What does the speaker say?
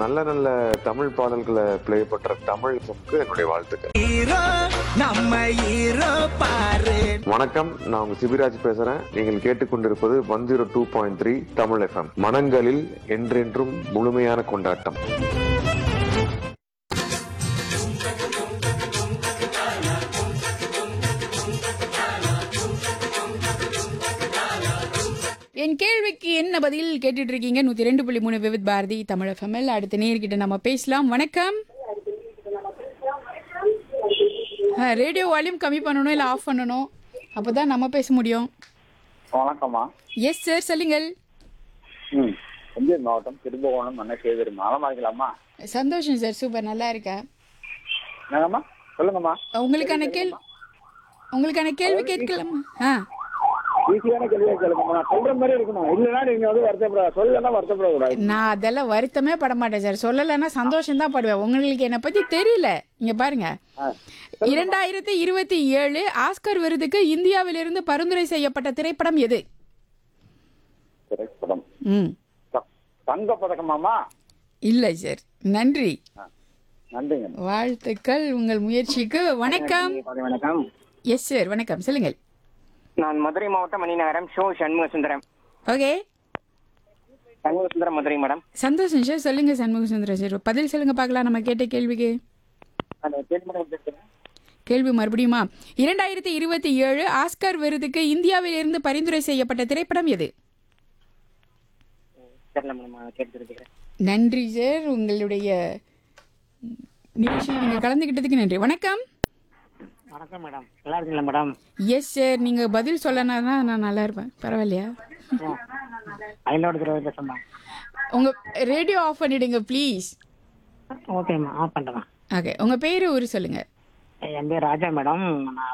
நல்ல நல்ல தமிழ் பாடல்களை ப்ளே பண்ற தமிழ் எஃப்எம்க்கு என்னுடைய வாழ்த்துக்கள் ஹீரோ நம்ம ஹீரோ பாரு வணக்கம் நான் உங்க சிபிராஜ் பேசுறேன் நீங்கள் கேட்டுக்கொண்டிருப்பது one zero two point three Tamil FM மனங்களில் என்றென்றும் முழுமையான கொண்டாட்டம் என் கேள்விக்கு என்ன பதில் கேட்டுட்டு இருக்கீங்க நூத்தி ரெண்டு புள்ளி மூணு விவித் பாரதி தமிழ் எஃப்எம்எல் அடுத்த நேர்கிட்ட நம்ம பேசலாம் வணக்கம் ரேடியோ வால்யூம் கம்மி பண்ணணும் இல்லை ஆஃப் பண்ணணும் அப்பதான் நம்ம பேச முடியும் வணக்கம்மா எஸ் சார் சொல்லுங்கள் ம் தஞ்சை மாவட்டம் திரும்புவனம் மன்ன சேதரி நலமா இருக்கலாமா சந்தோஷம் சார் சூப்பர் நல்லா இருக்கேன் என்னங்கம்மா சொல்லுங்கம்மா உங்களுக்கான கேள்வி உங்களுக்கான கேள்வி கேட்கலாமா ஆ ஈஸியான கேள்வியா கேளுங்கம்மா நான் சொல்ற மாதிரி இருக்கணும் இல்லைன்னா நீங்க வந்து வருத்தப்பட சொல்லலைன்னா வருத்தப்படக்கூடாது நான் அதெல்லாம் வருத்தமே பட மாட்டேன் சார் சொல்லலைன்னா சந்தோஷம் தான் படுவேன் உங்களுக்கு என்னை பத்தி தெரியல இங்க பாருங்க இரண்டாயிரத்தி இருபத்தி ஏழு ஆஸ்கர் விருதுக்கு இந்தியாவிலிருந்து பரிந்துரை செய்யப்பட்ட திரைப்படம் எது திரைப்படம் ம் த- தங்க பதக்கமாமா இல்லை சார் நன்றி நன்றிங்க வாழ்த்துக்கள் உங்கள் முயற்சிக்கு வணக்கம் வணக்கம் எஸ் சார் வணக்கம் சொல்லுங்கள் நான் மதுரை மாவட்டம் Maninagaram show Shanmuga Sundaram okay Shanmuga Sundaram Madurai madam சந்தோஷம் சார் சொல்லுங்க சண்முக சுந்தரம் சார் பதில் சொல்லுங்க பார்க்கலாம் நம்ம கேட்ட கேள்விக்கு அந்த கேள்வி மேடம் பேசுறேன். கேள்வி மறுபடியுமா இரண்டாயிரத்தி இருபத்தி ஏழு ஆஸ்கர் விருதுக்கு இந்தியாவிலிருந்து பரிந்துரை செய்யப்பட்ட திரைப்படம் எது தெரியல மேடம் கேட்டு தெரிஞ்சுக்கிறேன் நன்றி சார் உங்களுடைய நிகழ்ச்சியில் நீங்கள் கலந்துக்கிட்டதுக்கு நன்றி வணக்கம் வணக்கம் மேடம் நல்லா இருக்கீங்களா மேடம் எஸ் சார் நீங்கள் பதில் சொல்லனா தான் நான் நல்லா இருப்பேன் பரவாயில்லையா ஐநூறு தடவை பேசுமா உங்கள் ரேடியோ ஆஃப் பண்ணிடுங்க ப்ளீஸ் ஓகேம்மா ஆஃப் பண்ணுறேன் ஓகே உங்கள் பேர் ஊர் சொல்லுங்கள் என் பேர் ராஜா மேடம் நான்